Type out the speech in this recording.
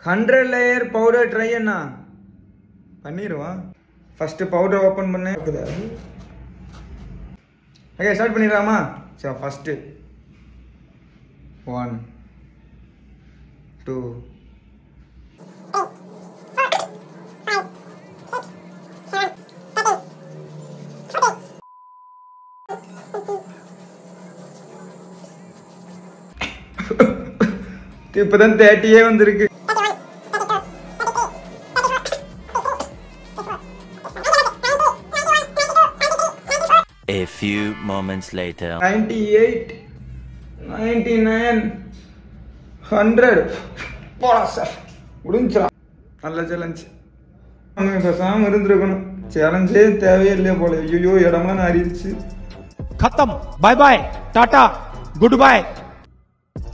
Hundred layer powder dry அண்ணா பண்ணிடுவான் first powder open பண்ண இருக்குதா ஓகே ஸ்டார்ட் பண்ணிடலாமா சரி ஃபஸ்ட்டு ஒன் டூ இப்போதான் தேர்ட்டியே வந்திருக்கு A few moments later. Ninety eight ninety nine hundred போலாம் சார் முடிஞ்சா நல்ல சேலஞ்ச் அவங்க பேசாமல் இருந்திருக்கணும் சேலஞ்சே தேவையே இல்லையா போல ஐயோ இடம்லாம் நான் அறிவிச்சு खत्म bye bye tata good bye